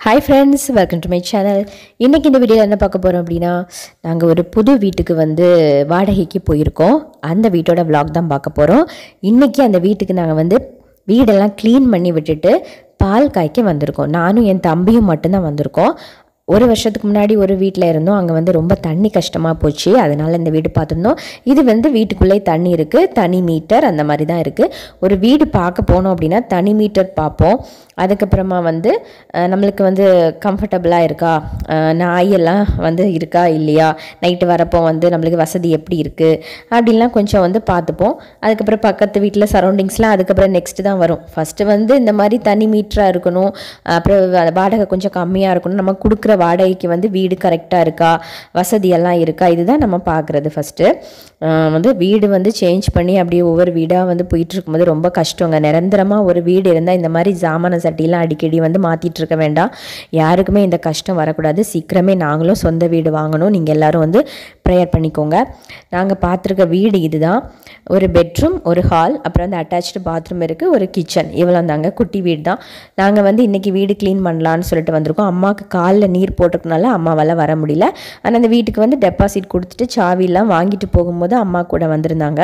hi friends welcome to my channel இன்றைக்கி இந்த வீடியோவில் என்ன பார்க்க போகிறோம் அப்படின்னா நாங்கள் ஒரு புது வீட்டுக்கு வந்து வாடகைக்கு போயிருக்கோம் அந்த வீட்டோட vlog தான் பார்க்க போகிறோம் இன்றைக்கி அந்த வீட்டுக்கு நாங்கள் வந்து வீடெல்லாம் க்ளீன் பண்ணி விட்டுட்டு பால் காய்க்க வந்திருக்கோம் நானும் என் தம்பியும் மட்டும்தான் வந்திருக்கோம் ஒரு வருஷத்துக்கு முன்னாடி ஒரு வீட்டில் இருந்தோம் அங்கே வந்து ரொம்ப தண்ணி கஷ்டமாக போச்சு அதனால் இந்த வீடு பார்த்துருந்தோம் இது வந்து வீட்டுக்குள்ளே தண்ணி இருக்குது தனி மீட்டர் அந்த மாதிரி தான் இருக்குது ஒரு வீடு பார்க்க போனோம் அப்படின்னா தனி மீட்டர் பார்ப்போம் அதுக்கப்புறமா வந்து அஹ், நம்மளுக்கு வந்து கம்ஃபர்டபுளாக இருக்கா அஹ், நாயெல்லாம் வந்து இருக்கா இல்லையா நைட்டு வரப்போ வந்து நம்மளுக்கு வசதி எப்படி இருக்குது அப்படின்லாம் கொஞ்சம் வந்து பார்த்துப்போம் அதுக்கப்புறம் பக்கத்து வீட்டில் சரௌண்டிங்ஸ்லாம் அதுக்கப்புறம் நெக்ஸ்ட் தான் வரும் ஃபஸ்ட்டு வந்து இந்த மாதிரி தனி மீட்டராக இருக்கணும் அப்புறம் வ- வாடகை கொஞ்சம் கம்மியாக இருக்கணும் நம்ம கொடுக்குற வாடகைக்கு வந்து வீடு கரெக்டாக இருக்கா வசதியெல்லாம் இருக்கா இதுதான் நம்ம பார்க்குறது ஃபஸ்ட்டு வந்து வீடு வந்து சேஞ்ச் பண்ணி அப்படியே ஒவ்வொரு வீடாக வந்து போயிட்டு இருக்கும்போது ரொம்ப கஷ்டங்க நிரந்தரமாக ஒரு வீடு இருந்தால் இந்த மாதிரி ஜாமான சட்டிலாம் அடிக்கடி வந்து மாற்றிட்டு இருக்க வேண்டாம் யாருக்குமே இந்த கஷ்டம் வரக்கூடாது சீக்கிரமே நாங்களும் சொந்த வீடு வாங்கணும் நீங்கள் எல்லாரும் வந்து ப்ரேயர் பண்ணிக்கோங்க நாங்கள் பார்த்துருக்க வீடு இதுதான் ஒரு பெட்ரூம் ஒரு ஹால் அப்புறம் வந்து அட்டாச்சு பாத்ரூம் இருக்குது ஒரு கிச்சன் இவ்வளோ தாங்க குட்டி வீடு தான் நாங்கள் வந்து இன்றைக்கி வீடு க்ளீன் பண்ணலான்னு சொல்லிட்டு வந்திருக்கோம் அம்மாவுக்கு காலில் நீர் போட்டிருக்கனால அம்மாவால் வர முடியல ஆனால் அந்த வீட்டுக்கு வந்து டெபாசிட் கொடுத்துட்டு சாவிலாம் வாங்கிட்டு போகும்போது அம்மா கூட வந்திருந்தாங்க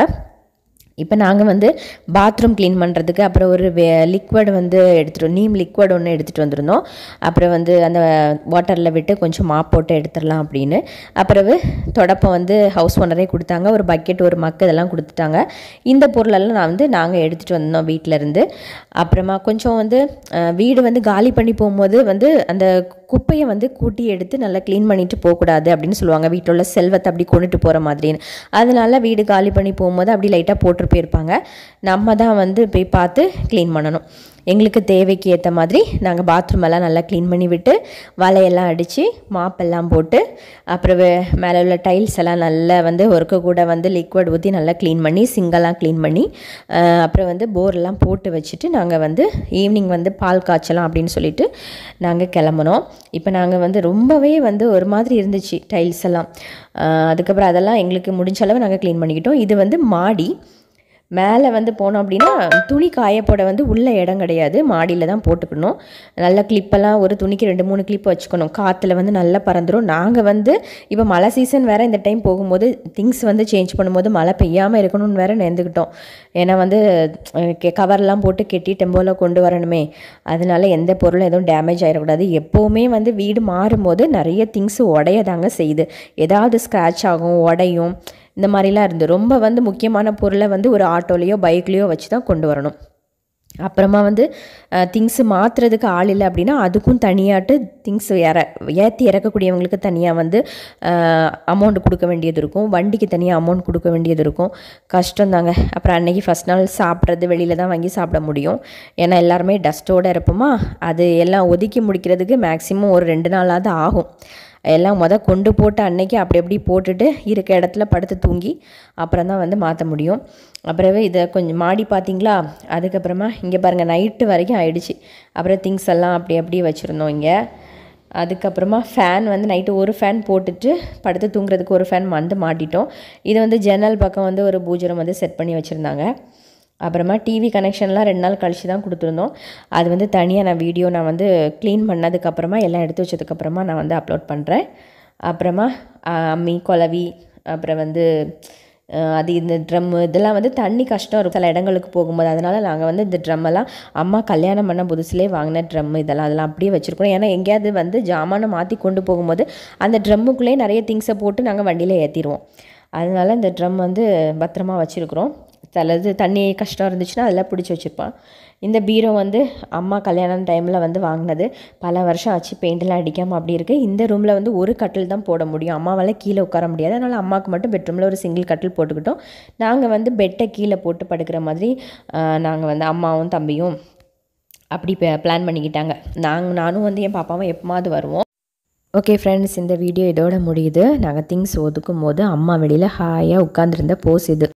இப்போ நாங்கள் வந்து பாத்ரூம் க்ளீன் பண்ணுறதுக்கு அப்புறம் ஒரு லிக்விட் வந்து எடுத்துகிட்டு நீம் லிக்விட் ஒன்று எடுத்துகிட்டு வந்திருந்தோம் அப்புறம் வந்து அந்த வாட்டரில் விட்டு கொஞ்சம் மாப் போட்டு எடுத்துடலாம் அப்படின்னு அப்புறம் தொடப்பம் வந்து ஹவுஸ் ஓனரே கொடுத்தாங்க ஒரு பக்கெட் ஒரு மக்கு இதெல்லாம் கொடுத்துட்டாங்க இந்த பொருளெல்லாம் நான் வந்து நாங்கள் எடுத்துகிட்டு வந்தோம் வீட்டில் இருந்து அப்புறமா கொஞ்சம் வந்து அஹ், வீடு வந்து காலி பண்ணி போகும்போது வந்து அந்த குப்பையை வந்து கூட்டி எடுத்து நல்லா க்ளீன் பண்ணிட்டு போகக்கூடாது அப்படின்னு சொல்லுவாங்க வீட்டில் உள்ள செல்வத்தை அப்படி கொண்டுட்டு போகிற மாதிரின்னு அதனால வீடு காலி பண்ணி போகும்போது அப்படி லைட்டாக போட்டு போயிருப்பாங்க நம்ம தான் வந்து போய் பார்த்து க்ளீன் பண்ணணும் எங்களுக்கு தேவைக்கு ஏற்ற மாதிரி நாங்கள் பாத்ரூம் எல்லாம் நல்லா க்ளீன் பண்ணி விட்டு வலையெல்லாம் அடித்து மாப்பெல்லாம் போட்டு அப்புறம் வே- மேலே உள்ள டைல்ஸ் எல்லாம் நல்லா வந்து ஒருக்க கூட வந்து லிக்விட் ஊற்றி நல்லா க்ளீன் பண்ணி சிங்கெல்லாம் க்ளீன் பண்ணி அஹ், அப்புறம் வந்து போரெல்லாம் போட்டு வச்சுட்டு நாங்கள் வந்து ஈவினிங் வந்து பால் காய்ச்சலாம் அப்படின்னு சொல்லிட்டு நாங்கள் கிளம்புனோம் இப்போ நாங்கள் வந்து ரொம்பவே வந்து ஒரு மாதிரி இருந்துச்சு டைல்ஸ் எல்லாம் அஹ், அதுக்கப்புறம் அதெல்லாம் எங்களுக்கு முடிஞ்ச அளவு நாங்கள் க்ளீன் பண்ணிக்கிட்டோம் இது வந்து மாடி மேலே வந்து போனோம் அப்படின்னா துணி காயப்போட வந்து உள்ள இடம் கிடையாது மாடியில் தான் போட்டுக்கணும் நல்ல கிளிப்பெல்லாம் ஒரு துணிக்கு ரெண்டு மூணு கிளிப் வச்சுக்கணும் காற்றுல வந்து நல்லா பறந்துடும் நாங்கள் வந்து இப்போ மழை சீசன் வேறு இந்த டைம் போகும்போது திங்ஸ் வந்து சேஞ்ச் பண்ணும்போது மழை பெய்யாமல் இருக்கணும்னு வேறு நேர்ந்துக்கிட்டோம் ஏன்னா வந்து கவர்லாம் போட்டு கெட்டி டெம்போவில் கொண்டு வரணுமே அதனால எந்த பொருளும் எதுவும் டேமேஜ் ஆகிடக்கூடாது எப்போவுமே வந்து வீடு மாறும்போது நிறைய திங்ஸ் உடையதாங்க செய்யுது ஏதாவது ஸ்க்ராட்ச் ஆகும் உடையும் இந்த மாதிரிலாம் இருந்து ரொம்ப வந்து முக்கியமான பொருளை வந்து ஒரு ஆட்டோலேயோ பைக்லேயோ வச்சு தான் கொண்டு வரணும் அப்புறமா வந்து திங்ஸ் மாற்றுறதுக்கு ஆள் இல்லை அப்படின்னா அதுக்கும் தனியாட்டு திங்ஸ் இற ஏற்றி இறக்கக்கூடியவங்களுக்கு தனியாக வந்து அமௌண்ட் கொடுக்க வேண்டியது இருக்கும் வண்டிக்கு தனியாக அமௌண்ட் கொடுக்க வேண்டியது இருக்கும் கஷ்டம் தாங்க அப்புறம் அன்னைக்கு ஃபஸ்ட் நாள் சாப்பிட்றது வெளியில் தான் வாங்கி சாப்பிட முடியும் ஏன்னா எல்லாருமே டஸ்ட்டோடு இருப்போமா அது எல்லாம் ஒதுக்கி முடிக்கிறதுக்கு மேக்ஸிமம் ஒரு ரெண்டு நாளாவது ஆகும் எல்லாம் முத கொண்டு போட்டு அன்னைக்கு அப்படி அப்படி போட்டுட்டு இருக்க இடத்துல படுத்து தூங்கி அப்புறம் தான் வந்து மாற்ற முடியும் அப்புறமே இதை கொஞ்சம் மாடி பார்த்தீங்களா அதுக்கப்புறமா இங்கே பாருங்கள் நைட்டு வரைக்கும் ஆயிடுச்சு அப்புறம் திங்ஸ் எல்லாம் அப்படி அப்படியே வச்சுருந்தோம் இங்கே அதுக்கப்புறமா ஃபேன் வந்து நைட்டு ஒரு ஃபேன் போட்டுட்டு படுத்து தூங்குறதுக்கு ஒரு ஃபேன் வந்து மாட்டிட்டோம் இது வந்து ஜன்னல் பக்கம் வந்து ஒரு பூஜரம் வந்து செட் பண்ணி வச்சுருந்தாங்க அப்புறமா டிவி கனெக்ஷன்லாம் ரெண்டு நாள் கழிச்சு தான் கொடுத்துருந்தோம் அது வந்து தனியாக நான் வீடியோ நான் வந்து க்ளீன் பண்ணதுக்கப்புறமா எல்லாம் எடுத்து வச்சதுக்கப்புறமா நான் வந்து அப்லோட் பண்ணுறேன் அப்புறமா ஆஹ், அம்மி குலவி அப்புறம் வந்து ஆஹ், அது இந்த ட்ரம்மு இதெல்லாம் வந்து தண்ணி கஷ்டம் இருக்கும் சில இடங்களுக்கு போகும்போது அதனால் நாங்கள் வந்து இந்த ட்ரம்மெல்லாம் அம்மா கல்யாணம் பண்ண புதுசுலேயே வாங்கின ட்ரம் இதெல்லாம் அதெல்லாம் அப்படியே வச்சுருக்கோம் ஏன்னா எங்கேயாவது வந்து ஜாமானை மாற்றி கொண்டு போகும்போது அந்த ட்ரம்முக்குள்ளேயே நிறைய திங்ஸை போட்டு நாங்கள் வண்டியில் ஏற்றிடுவோம் அதனால இந்த ட்ரம் வந்து பத்திரமா வச்சுருக்குறோம் சிலது தண்ணி கஷ்டம் இருந்துச்சுன்னா அதெல்லாம் பிடிச்சி வச்சுருப்பான் இந்த பீரோ வந்து அம்மா கல்யாணம் டைமில் வந்து வாங்கினது பல வருஷம் ஆச்சு பெயிண்டெல்லாம் அடிக்காமல் அப்படி இருக்குது இந்த ரூமில் வந்து ஒரு கட்டில் தான் போட முடியும் அம்மாவால் கீழே உட்கார முடியாது அதனால் அம்மாவுக்கு மட்டும் பெட்ரூமில் ஒரு சிங்கிள் கட்டில் போட்டுக்கிட்டோம் நாங்கள் வந்து பெட்டை கீழே போட்டு படுக்கிற மாதிரி நாங்கள் வந்து அம்மாவும் தம்பியும் அப்படி பிளான் பண்ணிக்கிட்டாங்க நாங்கள் நானும் வந்து என் பாப்பாவும் எப்போமாவது வருவோம் ஓகே ஃப்ரெண்ட்ஸ் இந்த வீடியோ இதோட முடியுது நாங்கள் திங்ஸ் ஒதுக்கும் போது அம்மா வெளியில் ஹாயாக உட்காந்துருந்த போஸ் இது